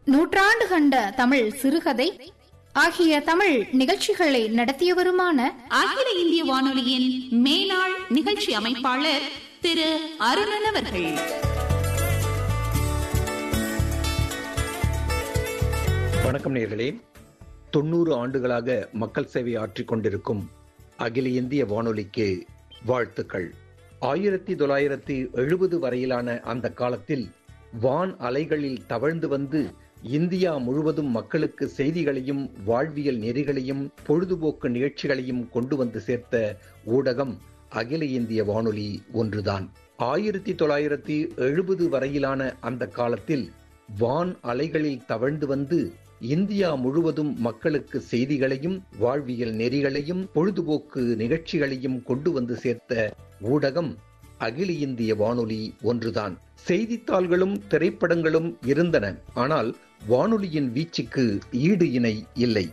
நூற்றாண்டு கண்ட தமிழ் சிறுகதை ஆகிய தமிழ் நிகழ்ச்சிகளை நடத்தியவருமான அகில இந்திய வானொலியின் மேலாள் நிகழ்ச்சி அமைப்பாளர் திரு அருணன் அவர்கள் வணக்கம் நேர்களே தொண்ணூறு ஆண்டுகளாக மக்கள் சேவை ஆற்றிக் கொண்டிருக்கும் அகில இந்திய வானொலிக்கு வாழ்த்துக்கள் ஆயிரத்தி தொள்ளாயிரத்தி எழுபது வரையிலான அந்த காலத்தில் வான் அலைகளில் தவழ்ந்து வந்து இந்தியா முழுவதும் மக்களுக்கு செய்திகளையும் வாழ்வியல் நெறிகளையும் பொழுதுபோக்கு நிகழ்ச்சிகளையும் கொண்டு வந்து சேர்த்த ஊடகம் அகில இந்திய வானொலி ஒன்றுதான் ஆயிரத்தி தொள்ளாயிரத்தி எழுபது வரையிலான அந்த காலத்தில் வான் அலைகளில் தவழ்ந்து வந்து இந்தியா முழுவதும் மக்களுக்கு செய்திகளையும் வாழ்வியல் நெறிகளையும் பொழுதுபோக்கு நிகழ்ச்சிகளையும் கொண்டு வந்து சேர்த்த ஊடகம் அகில இந்திய வானொலி ஒன்றுதான் செய்தித்தாள்களும் திரைப்படங்களும் இருந்தன ஆனால் வானொலியின் வீச்சுக்கு ஈடு இணை இல்லை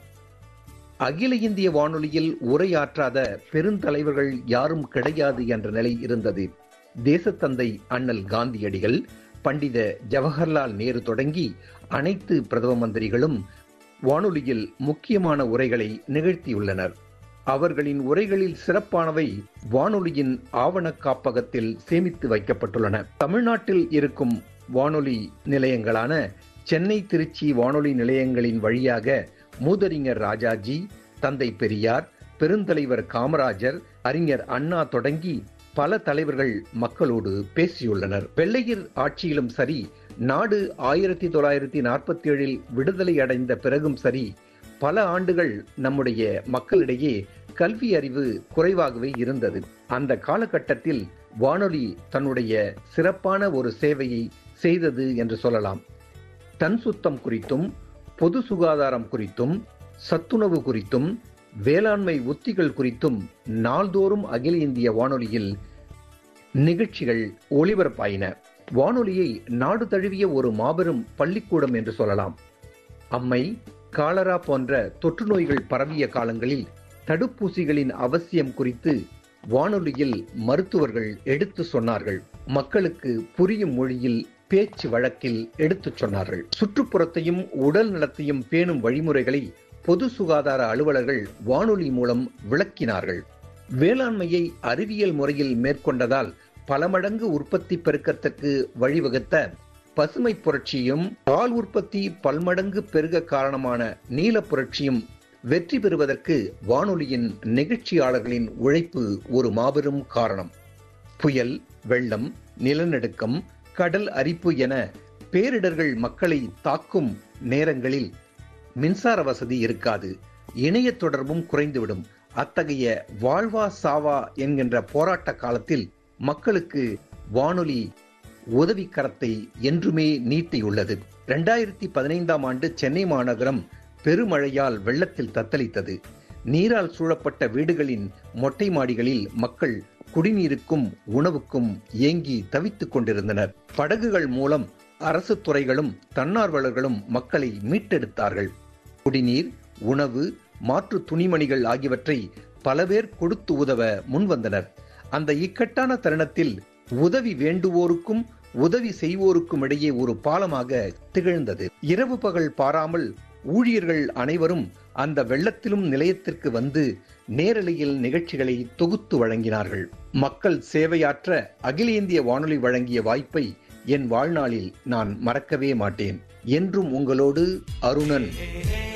அகில இந்திய வானொலியில் உரையாற்றாத பெருந்தலைவர்கள் யாரும் கிடையாது என்ற நிலை இருந்தது தேசத்தந்தை அண்ணல் காந்தியடிகள் பண்டித ஜவஹர்லால் நேரு தொடங்கி அனைத்து பிரதம மந்திரிகளும் வானொலியில் முக்கியமான உரைகளை நிகழ்த்தியுள்ளனர் அவர்களின் உரைகளில் சிறப்பானவை வானொலியின் ஆவண காப்பகத்தில் சேமித்து வைக்கப்பட்டுள்ளன தமிழ்நாட்டில் இருக்கும் வானொலி நிலையங்களான சென்னை திருச்சி வானொலி நிலையங்களின் வழியாக மூதறிஞர் ராஜாஜி தந்தை பெரியார் பெருந்தலைவர் காமராஜர் அறிஞர் அண்ணா தொடங்கி பல தலைவர்கள் மக்களோடு பேசியுள்ளனர் வெள்ளையர் ஆட்சியிலும் சரி நாடு ஆயிரத்தி தொள்ளாயிரத்தி நாற்பத்தி ஏழில் விடுதலை அடைந்த பிறகும் சரி பல ஆண்டுகள் நம்முடைய மக்களிடையே கல்வி அறிவு குறைவாகவே இருந்தது அந்த காலகட்டத்தில் வானொலி தன்னுடைய சிறப்பான ஒரு சேவையை செய்தது என்று சொல்லலாம் தன் சுத்தம் குறித்தும் பொது சுகாதாரம் குறித்தும் சத்துணவு குறித்தும் வேளாண்மை உத்திகள் குறித்தும் நாள்தோறும் அகில இந்திய வானொலியில் நிகழ்ச்சிகள் ஒளிபரப்பாயின வானொலியை நாடு தழுவிய ஒரு மாபெரும் பள்ளிக்கூடம் என்று சொல்லலாம் அம்மை காலரா போன்ற தொற்று நோய்கள் பரவிய காலங்களில் தடுப்பூசிகளின் அவசியம் குறித்து வானொலியில் மருத்துவர்கள் எடுத்து சொன்னார்கள் மக்களுக்கு புரியும் மொழியில் பேச்சு வழக்கில் எடுத்துச் சொன்னார்கள் சுற்றுப்புறத்தையும் உடல் நலத்தையும் பேணும் வழிமுறைகளை பொது சுகாதார அலுவலர்கள் வானொலி மூலம் விளக்கினார்கள் வேளாண்மையை அறிவியல் முறையில் மேற்கொண்டதால் பல மடங்கு உற்பத்தி பெருக்கத்துக்கு வழிவகுத்த பசுமை புரட்சியும் பால் உற்பத்தி பல்மடங்கு பெருக காரணமான நீல புரட்சியும் வெற்றி பெறுவதற்கு வானொலியின் நிகழ்ச்சியாளர்களின் உழைப்பு ஒரு மாபெரும் காரணம் புயல் வெள்ளம் நிலநடுக்கம் கடல் அரிப்பு என பேரிடர்கள் மக்களை தாக்கும் நேரங்களில் மின்சார வசதி இருக்காது இணைய தொடர்பும் குறைந்துவிடும் அத்தகைய வாழ்வா சாவா என்கின்ற போராட்ட காலத்தில் மக்களுக்கு வானொலி உதவி கரத்தை என்றுமே நீட்டியுள்ளது இரண்டாயிரத்தி பதினைந்தாம் ஆண்டு சென்னை மாநகரம் பெருமழையால் வெள்ளத்தில் தத்தளித்தது நீரால் சூழப்பட்ட வீடுகளின் மொட்டை மாடிகளில் மக்கள் குடிநீருக்கும் உணவுக்கும் ஏங்கி தவித்துக் கொண்டிருந்தனர் படகுகள் மூலம் அரசு துறைகளும் தன்னார்வலர்களும் மக்களை மீட்டெடுத்தார்கள் குடிநீர் உணவு மாற்று துணிமணிகள் ஆகியவற்றை பல பேர் கொடுத்து உதவ முன்வந்தனர் அந்த இக்கட்டான தருணத்தில் உதவி வேண்டுவோருக்கும் உதவி செய்வோருக்கும் இடையே ஒரு பாலமாக திகழ்ந்தது இரவு பகல் பாராமல் ஊழியர்கள் அனைவரும் அந்த வெள்ளத்திலும் நிலையத்திற்கு வந்து நேரலையில் நிகழ்ச்சிகளை தொகுத்து வழங்கினார்கள் மக்கள் சேவையாற்ற அகில இந்திய வானொலி வழங்கிய வாய்ப்பை என் வாழ்நாளில் நான் மறக்கவே மாட்டேன் என்றும் உங்களோடு அருணன்